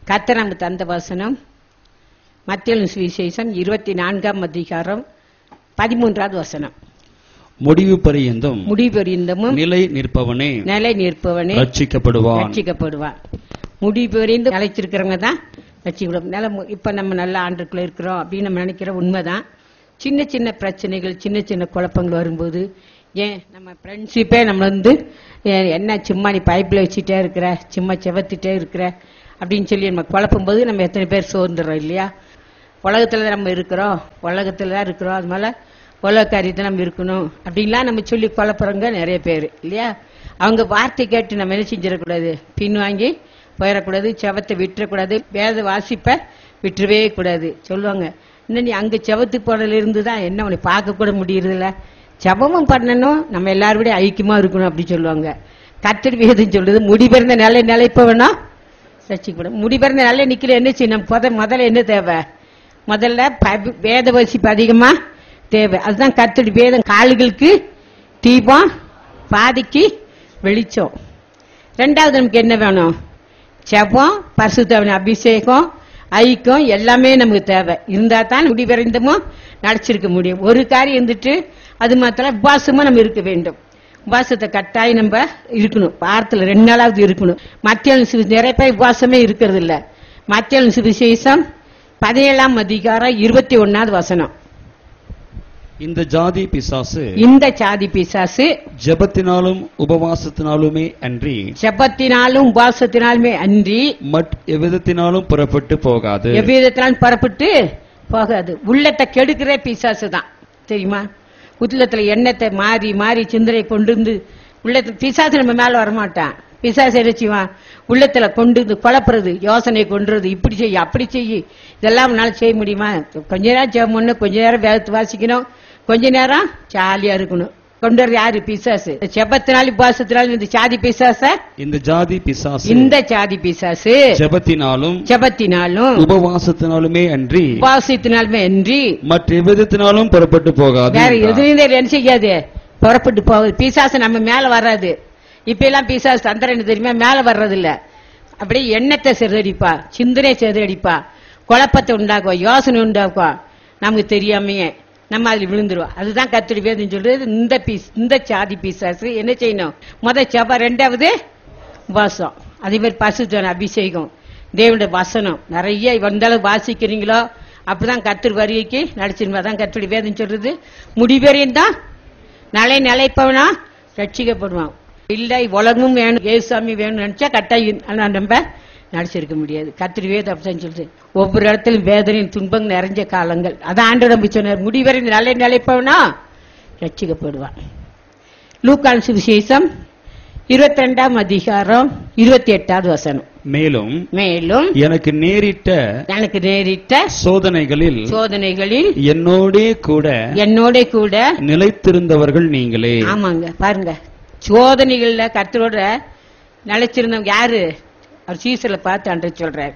கர்த்தர் நமக்கு தந்த வசனம் மத்திய சுவிசேஷம் இருபத்தி நான்காம் அதிகாரம் பதிமூன்றாவது வசனம் முடிவு பரியந்தம் முடிபெறிந்தமும் நிலை நிற்பவனே நிலை நிற்பவனே ரட்சிக்கப்படுவான் ரட்சிக்கப்படுவான் முடிபெறிந்து நிலைச்சிருக்கிறவங்க தான் ரட்சிக்கப்படும் நில இப்ப நம்ம நல்ல ஆண்டுக்குள்ள இருக்கிறோம் அப்படின்னு நம்ம நினைக்கிற உண்மைதான் சின்ன சின்ன பிரச்சனைகள் சின்ன சின்ன குழப்பங்கள் வரும்போது ஏன் நம்ம ஃப்ரெண்ட்ஷிப்பே நம்ம வந்து ஏன் என்ன சும்மா நீ பைப்பில் வச்சுட்டே இருக்கிற சும்மா செவத்திட்டே இருக்கிற அப்படின்னு சொல்லி நம்ம குழப்பும் போது நம்ம எத்தனை பேர் சோர்ந்துடுறோம் இல்லையா உலகத்துல தான் நம்ம இருக்கிறோம் உலகத்துல தான் இருக்கிறோம் அது மேல உலக காரியத்தை நம்ம இருக்கணும் அப்படின்லாம் நம்ம சொல்லி குழப்புறவங்க நிறைய பேர் இல்லையா அவங்க வார்த்தை கேட்டு நம்ம என்ன செஞ்சிடக்கூடாது பின் வாங்கி போயிடக்கூடாது செவத்தை விட்டுறக்கூடாது வேத வாசிப்ப விட்டுறவே கூடாது சொல்லுவாங்க இன்னும் நீ அங்க செவத்து போனதுல இருந்து தான் என்ன உன்னை பார்க்க கூட முடியறதில்ல ஜெபமும் பண்ணணும் நம்ம எல்லாரோட ஐக்கியமா இருக்கணும் அப்படி சொல்லுவாங்க கத்தடி வேதம் சொல்லுது முடிபிறந்த நிலை நிலைப்பவனா ரசிக்கப்படும் முடிபிறந்த நிலை நிக்கிற என்ன செய்யணும் முத முதல்ல என்ன தேவை முதல்ல பபி- வேத வசிப்பு அதிகமா தேவை அதுதான் கத்தடி வேதம் கால்களுக்கு தீபம் பாதிக்கு வெளிச்சம் ரெண்டாவது நமக்கு என்ன வேணும் செபம் பரிசுத்தவன் அபிஷேகம் ஐக்கம் எல்லாமே நமக்கு தேவை இருந்தா தான் முடிவரைந்தமோ நடிச்சிருக்க முடியும் ஒரு காரியம் இருந்துட்டு அது மாத்திரம் உபாசமா நம்ம இருக்க வேண்டும் உபாசத்தை கட்டாயம் நம்ம இருக்கணும் வாரத்துல ரெண்டு நாளாவது இருக்கணும் மத்திய நிறைய பேர் உபாசமே இருக்கிறது இல்ல மத்திய சுவிசேஷம் பதினேழாம் அதிகாரம் இருபத்தி ஒன்னாவது வசனம் இந்த ஜாதி பிசாசு இந்த சாதி பிசாசு ஜெபத்தினாலும் உபவாசத்தினாலுமே அன்றி செப்பத்தினாலும் உபாசத்தினாலுமே அன்றி மட் எவ்விதத்தினாலும் புறப்பட்டு போகாது எவ்விதத்தினாலும் புறப்பட்டு போகாது உள்ளத்தை கெடுக்கிற பிசாசு தான் தெரியுமா உள்ளத்துல எண்ணத்தை மாறி மாறி சிந்தனை கொண்டு வந்து உள்ளத்துல பிசாசு நம்ம மேல வரமாட்டான் பிசாசு என்ன செய்வான் உள்ளத்துல கொண்டு வந்து குழப்புறது யோசனை கொண்டுறது இப்படி செய்ய அப்படி செய்ய இதெல்லாம் உன்னால செய்ய முடியுமா கொஞ்ச நேரம் ஜெபம் பண்ணணும் கொஞ்ச நேரம் வேதத்தை வாசிக்கணும் கொஞ்ச நேரம் ஜாலியா இருக்கணும் கொண்டு வர்றது யாரு பிசாசு செபத்தினாலும் உபாசத்தினாலும் இந்த சாதி பிசாச இந்த ஜாதி பிசாசு இந்த சாதி பிசாசு ஜெபத்தினாலும் ஜெபத்தினாலும் உபவாசத்தினாலுமே அன்றி உபாசத்தினாலுமே அன்றி மற்ற எவ்விதத்தினாலும் புறப்பட்டு போகாது வேற என்றார். எதுவும் என்ன செய்யாது புறப்பட்டு போகுது பிசாசு நம்ம மேல வராது இப்ப எல்லாம் பிசாசு தந்திரம் என்ன தெரியுமா மேல வர்றது இல்ல அப்படியே எண்ணத்தை சிதறடிப்பா சிந்தனை சிதறடிப்பா குழப்பத்தை உண்டாக்குவா யோசனை உண்டாக்குவா நமக்கு தெரியாமையே நம்ம அதுல விழுந்துருவோம் அதுதான் கத்திரி வேதம் சொல்றது இந்த பீஸ் இந்த சாதி பிசாசு என்ன செய்யணும் முத செவ்வா ரெண்டாவது உபாசம் அதே மாதிரி பசுத்தன அபிஷேகம் தேவனுடைய வசனம் நிறைய எந்த அளவு வாசிக்கிறீங்களோ அப்படிதான் கத்தர் வருகைக்கு நடிச்சிருந்தா தான் கத்தருடைய வேதம் சொல்றது முடிவரையும் தான் நலை நிலைப்பவனா ரட்சிக்கப்படுவான் இல்லை உலகமும் வேணும் ஏசுசாமி வேணும்னு நினைச்சா கட்டாயம் ஆனா நம்ம நடிச்சிருக்க முடியாது கத்திரி வேதம் அப்படிதான் சொல்லுது ஒவ்வொரு இடத்திலும் வேதனையும் துன்பம் நிறைஞ்ச காலங்கள் அதான் ஆண்டு நம்பி சொன்னார் முடிவரை நலை நிலைப்பவனா ரட்சிக்கப்படுவான் லூக்கான் சுவிசேஷம் இருபத்தி ரெண்டாம் அதிகாரம் இருபத்தி எட்டாவது வசனம் மேலும் மேலும் எனக்கு நேரிட்ட எனக்கு நேரிட்ட சோதனைகளில் சோதனைகளில் என்னோடே கூட என்னோட கூட நிலைத்திருந்தவர்கள் நீங்களே ஆமாங்க பாருங்க சோதனைகள்ல கர்த்தரோட நிலைச்சிருந்தவங்க யாரு அவர் சீசல பார்த்து அன்று சொல்றார்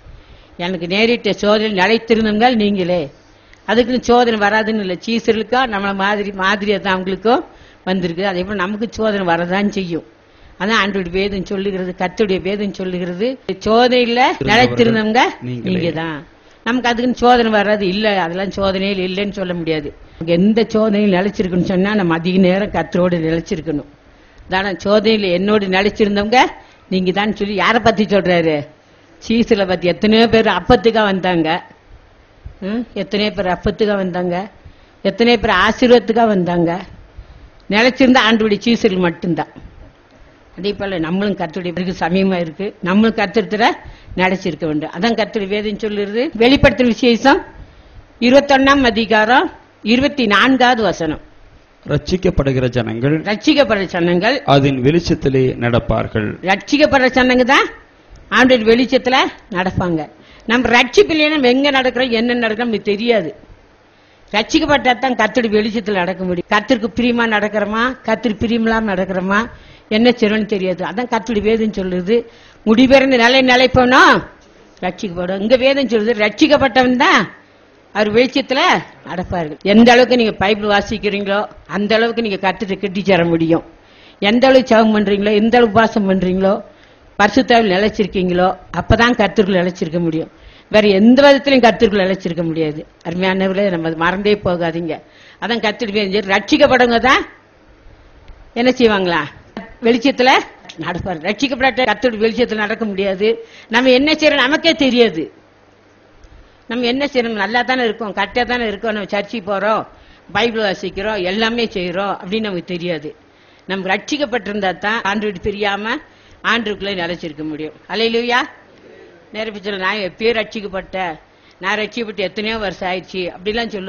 எனக்கு நேரிட்ட சோதனை நிலைத்திருந்தவங்க நீங்களே அதுக்குன்னு சோதனை வராதுன்னு இல்லை சீசர்களுக்கா நம்மள மாதிரி மாதிரியா தான் அவங்களுக்கும் வந்திருக்கு அதே போல நமக்கு சோதனை வரதான் செய்யும் அதான் ஆண்டோட வேதம் சொல்லுகிறது கர்த்தருடைய வேதம் சொல்லுகிறது சோதனையில நிலைத்திருந்தவங்க நீங்களே. நீங்க தான் நமக்கு அதுக்குன்னு சோதனை வராது இல்ல அதெல்லாம் சோதனையில் இல்லைன்னு சொல்ல முடியாது நமக்கு எந்த சோதனையில் நிலைச்சிருக்குன்னு சொன்னா நம்ம அதிக நேரம் கத்தரோடு நிலைச்சிருக்கணும் தானே சோதனையில் என்னோடு நிலைச்சிருந்தவங்க நீங்க தான் சொல்லி யாரை பத்தி சொல்றாரு சீசில பத்தி எத்தனையோ பேர் அப்பத்துக்கா வந்தாங்க ம்? எத்தனையோ பேர் அப்பத்துக்கா வந்தாங்க எத்தனையோ பேர் ஆசீர்வாதத்துக்கா வந்தாங்க நிலைச்சிருந்த ஆண்டுபடி சீசர்கள் மட்டும்தான் அதே போல நம்மளும் கத்துடைய பிறகு சமயமா இருக்கு நம்மளும் கத்திரத்துல நினைச்சிருக்க வேண்டும் அதான் கத்திரி வேதம் சொல்லுறது வெளிப்படுத்தும் விசேஷம் இருபத்தொன்னாம் அதிகாரம் இருபத்தி நான்காவது வசனம் ரட்சிக்கப்படுகிற ஜனங்கள் ரட்சிக்கப்படுற சனங்கள் அதன் வெளிச்சத்திலே நடப்பார்கள் ரட்சிக்கப்படுற சனங்க தான் ஆண்டோட வெளிச்சத்துல நடப்பாங்க நம்ம ரட்சிப்பில்லைன்னா நம்ம எங்க நடக்கிறோம் என்ன நடக்கிறோம் நமக்கு தெரியாது ரட்சிக்கப்பட்டா தான் கத்தடி வெளிச்சத்துல நடக்க முடியும் கத்திற்கு பிரியமா நடக்கிறோமா கத்திரி பிரியமில்லாம நடக்கிறோமா என்ன செய்யணும்னு தெரியாது அதான் கத்தடி வேதம் சொல்லுது முடிபிறந்த நிலை நிலைப்போனா ரட்சிக்கப்படும் இங்க வேதம் சொல்லுது ரட்சிக்கப்பட்டவன் தான் அவர் வெளிச்சத்துல நடப்பார்கள் எந்த அளவுக்கு நீங்க பைபிள் வாசிக்கிறீங்களோ அந்த அளவுக்கு நீங்க கத்துட்டு கட்டி சேர முடியும் எந்த அளவுக்கு ஜெபம் பண்றீங்களோ எந்த அளவுக்கு உபாசம் பண்றீங்களோ பரிசுத்தாவில் நிலைச்சிருக்கீங்களோ அப்பதான் கர்த்தருக்குள் நிலைச்சிருக்க முடியும் வேற எந்த விதத்திலையும் கர்த்தருக்குள் நிலைச்சிருக்க முடியாது அருமையானவர்களே நம்ம மறந்தே போகாதீங்க அதான் கத்திரிக்கை ரட்சிக்கப்படுங்க தான் என்ன செய்வாங்களா வெளிச்சத்துல நடப்பாரு ரட்சிக்கப்பட்ட கத்தோட வெளிச்சத்துல நடக்க முடியாது நம்ம என்ன செய்யறோம் நமக்கே தெரியாது நம்ம என்ன செய்யணும் நல்லா தானே இருக்கோம் கரெக்டா தானே இருக்கோம் நம்ம சர்ச்சைக்கு போறோம் பைபிள் வாசிக்கிறோம் எல்லாமே செய்யறோம் அப்படின்னு நமக்கு தெரியாது நம்ம ரட்சிக்கப்பட்டிருந்தா தான் ஆண்டு விட்டு பிரியாம ஆண்டுக்குள்ளே நிலைச்சிருக்க முடியும் அலையிலுயா நேரப்பிச்சல நான் எப்பயோ ரட்சிக்கப்பட்ட நான் ரட்சிக்கப்பட்டு எத்தனையோ வருஷம் ஆயிடுச்சு அப்படிலாம் சொல்லுவாங்க